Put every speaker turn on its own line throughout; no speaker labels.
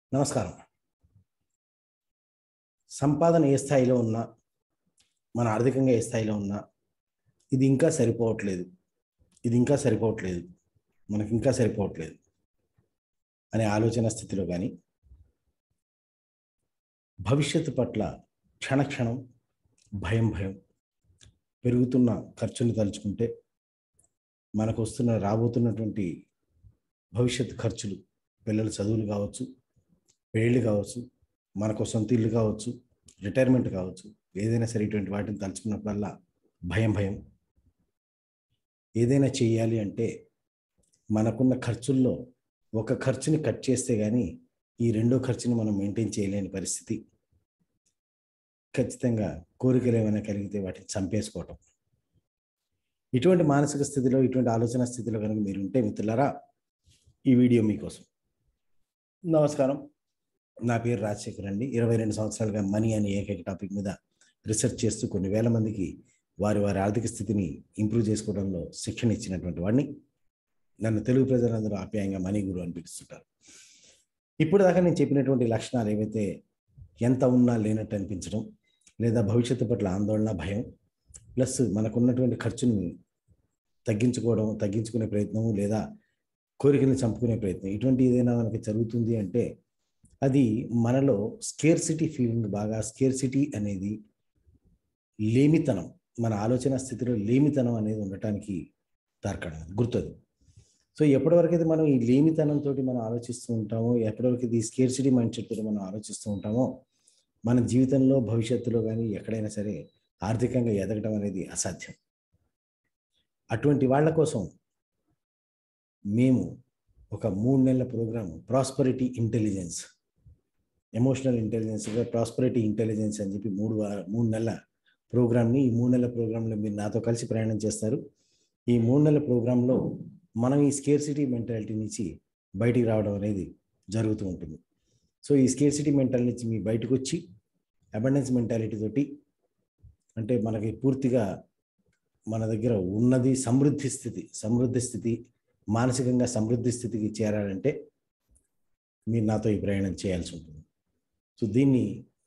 నమస్కారం సంపాదన ఏ స్థాయిలో ఉన్నా మన ఆర్థికంగా ఏ స్థాయిలో ఉన్నా ఇది ఇంకా సరిపోవట్లేదు ఇది ఇంకా సరిపోవట్లేదు మనకి ఇంకా సరిపోవట్లేదు అనే ఆలోచన స్థితిలో కానీ భవిష్యత్తు పట్ల క్షణక్షణం భయం భయం పెరుగుతున్న ఖర్చుని తలుచుకుంటే మనకు వస్తున్న రాబోతున్నటువంటి భవిష్యత్తు ఖర్చులు పిల్లల చదువులు కావచ్చు పెళ్ళి కావచ్చు మనకు సొంత ఇల్లు కావచ్చు రిటైర్మెంట్ కావచ్చు ఏదైనా సరే ఇటువంటి వాటిని తలుచుకున్నప్పుడల్లా భయం భయం ఏదైనా చేయాలి అంటే మనకున్న ఖర్చుల్లో ఒక ఖర్చుని కట్ చేస్తే కానీ ఈ రెండో ఖర్చుని మనం మెయింటైన్ చేయలేని పరిస్థితి ఖచ్చితంగా కోరికలు ఏమైనా కలిగితే వాటిని చంపేసుకోవటం ఇటువంటి మానసిక స్థితిలో ఇటువంటి ఆలోచన స్థితిలో కనుక మీరు ఉంటే మిత్రులారా ఈ వీడియో మీకోసం నమస్కారం నా పేరు రాజశేఖర్ అండి ఇరవై రెండు సంవత్సరాలుగా మనీ అనే ఏకైక టాపిక్ మీద రీసెర్చ్ చేస్తూ కొన్ని వేల మందికి వారి వారి ఆర్థిక స్థితిని ఇంప్రూవ్ చేసుకోవడంలో శిక్షణ ఇచ్చినటువంటి వాడిని నన్ను తెలుగు ప్రజలందరూ ఆప్యాయంగా మనీ గురు అని పిలుస్తుంటారు ఇప్పుడు దాకా నేను చెప్పినటువంటి లక్షణాలు ఏవైతే ఎంత ఉన్నా లేనట్టు అనిపించడం లేదా భవిష్యత్తు పట్ల ఆందోళన భయం ప్లస్ మనకున్నటువంటి ఖర్చుని తగ్గించుకోవడం తగ్గించుకునే ప్రయత్నం లేదా కోరికల్ని చంపుకునే ప్రయత్నం ఇటువంటి ఏదైనా మనకి జరుగుతుంది అంటే అది మనలో స్కేర్సిటీ ఫీలింగ్ బాగా స్కేర్సిటీ అనేది లేమితనం మన ఆలోచన స్థితిలో లేమితనం అనేది ఉండటానికి తార్కాణం గుర్తుంది సో ఎప్పటివరకైతే మనం ఈ లేమితనంతో మనం ఆలోచిస్తూ ఉంటామో ఎప్పటివరకు ఈ స్కేర్సిటీ మైండ్ సెట్ మనం ఆలోచిస్తూ ఉంటామో మన జీవితంలో భవిష్యత్తులో కానీ ఎక్కడైనా సరే ఆర్థికంగా ఎదగడం అనేది అసాధ్యం అటువంటి వాళ్ళ కోసం మేము ఒక మూడు నెలల program prosperity intelligence emotional intelligence prosperity intelligence అని చెప్పి మూడు వార మూడు నెలల ప్రోగ్రామ్ని ఈ మూడు నెలల ప్రోగ్రాంలో మీరు నాతో కలిసి ప్రయాణం చేస్తారు ఈ మూడు నెలల ప్రోగ్రాంలో మనం ఈ స్కేర్సిటీ మెంటాలిటీ నుంచి బయటికి రావడం అనేది జరుగుతూ ఉంటుంది సో ఈ స్కేర్సిటీ మెంటాలిటీ నుంచి మీ బయటకు వచ్చి అబండెన్స్ మెంటాలిటీ తోటి అంటే మనకి పూర్తిగా మన దగ్గర ఉన్నది సమృద్ధి స్థితి సమృద్ధి స్థితి మానసికంగా సమృద్ధి స్థితికి చేరాలంటే మీరు నాతో ఈ ప్రయాణం చేయాల్సి ఉంటుంది సో దీన్ని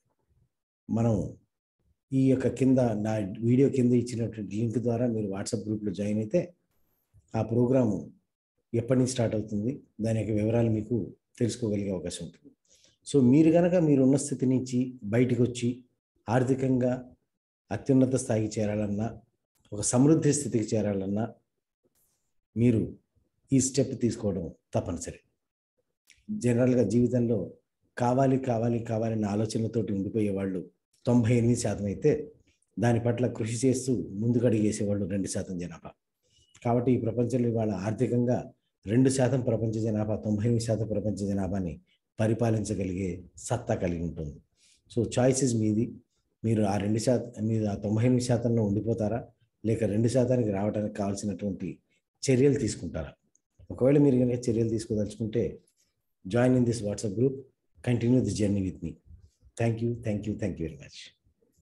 మనం ఈ యొక్క కింద నా వీడియో కింద ఇచ్చినటువంటి లింక్ ద్వారా మీరు వాట్సాప్ గ్రూప్లో జాయిన్ అయితే ఆ ప్రోగ్రాము ఎప్పటి నుంచి స్టార్ట్ అవుతుంది దాని యొక్క వివరాలు మీకు తెలుసుకోగలిగే అవకాశం ఉంటుంది సో మీరు కనుక మీరు ఉన్న స్థితి నుంచి బయటకు వచ్చి ఆర్థికంగా అత్యున్నత స్థాయికి చేరాలన్నా ఒక సమృద్ధి స్థితికి చేరాలన్నా మీరు ఈ స్టెప్ తీసుకోవడం తప్పనిసరి జనరల్గా జీవితంలో కావాలి కావాలి కావాలనే ఆలోచనలతోటి ఉండిపోయే వాళ్ళు తొంభై ఎనిమిది శాతం అయితే దాని పట్ల కృషి చేస్తూ ముందుకడుగు చేసేవాళ్ళు రెండు శాతం జనాభా కాబట్టి ఈ ప్రపంచంలో ఇవాళ ఆర్థికంగా రెండు శాతం ప్రపంచ జనాభా తొంభై ఎనిమిది శాతం ప్రపంచ జనాభాని పరిపాలించగలిగే సత్తా కలిగి ఉంటుంది సో చాయిసెస్ మీది మీరు ఆ రెండు శాతం మీరు ఆ తొంభై ఎనిమిది శాతంలో ఉండిపోతారా లేక రెండు శాతానికి రావడానికి కావాల్సినటువంటి చర్యలు తీసుకుంటారా ఒకవేళ మీరు కనుక చర్యలు తీసుకోదలుచుకుంటే join in this WhatsApp group continue the journey with me thank you thank you thank you very much